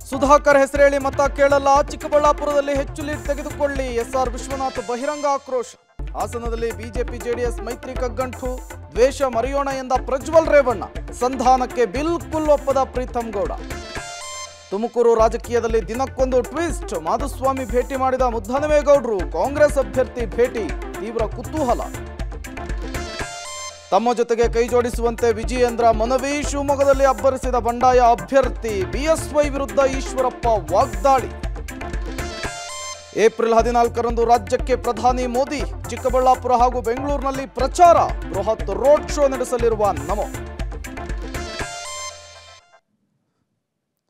ಸುಧಾಕರ್ ಹೆಸರೇಳಿ ಮತ ಕೇಳಲ್ಲ ಚಿಕ್ಕಬಳ್ಳಾಪುರದಲ್ಲಿ ಹೆಚ್ಚು ಲೀಡ್ ತೆಗೆದುಕೊಳ್ಳಿ ಎಸ್ಆರ್ ವಿಶ್ವನಾಥ್ ಬಹಿರಂಗ ಆಕ್ರೋಶ ಹಾಸನದಲ್ಲಿ ಬಿಜೆಪಿ ಜೆಡಿಎಸ್ ಮೈತ್ರಿ ಕಗ್ಗಂಟು ದ್ವೇಷ ಮರೆಯೋಣ ಎಂದ ಪ್ರಜ್ವಲ್ ರೇವಣ್ಣ ಸಂಧಾನಕ್ಕೆ ಬಿಲ್ಕುಲ್ ಒಪ್ಪದ ಪ್ರೀತಂ ಗೌಡ ತುಮಕೂರು ರಾಜಕೀಯದಲ್ಲಿ ದಿನಕ್ಕೊಂದು ಟ್ವಿಸ್ಟ್ ಮಾಧುಸ್ವಾಮಿ ಭೇಟಿ ಮಾಡಿದ ಮುದ್ದನವೇಗೌಡರು ಕಾಂಗ್ರೆಸ್ ಅಭ್ಯರ್ಥಿ ಭೇಟಿ ತೀವ್ರ ಕುತೂಹಲ ತಮ್ಮ ಜೊತೆಗೆ ಕೈ ಜೋಡಿಸುವಂತೆ ವಿಜಯೇಂದ್ರ ಮನವಿ ಶಿವಮೊಗ್ಗದಲ್ಲಿ ಅಬ್ಬರಿಸಿದ ಬಂಡಾಯ ಅಭ್ಯರ್ಥಿ ಬಿಎಸ್ವೈ ವಿರುದ್ಧ ಈಶ್ವರಪ್ಪ ವಾಗ್ದಾಳಿ ಏಪ್ರಿಲ್ ಹದಿನಾಲ್ಕರಂದು ರಾಜ್ಯಕ್ಕೆ ಪ್ರಧಾನಿ ಮೋದಿ ಚಿಕ್ಕಬಳ್ಳಾಪುರ ಹಾಗೂ ಬೆಂಗಳೂರಿನಲ್ಲಿ ಪ್ರಚಾರ ಬೃಹತ್ ರೋಡ್ ಶೋ ನಡೆಸಲಿರುವ ನಮೋ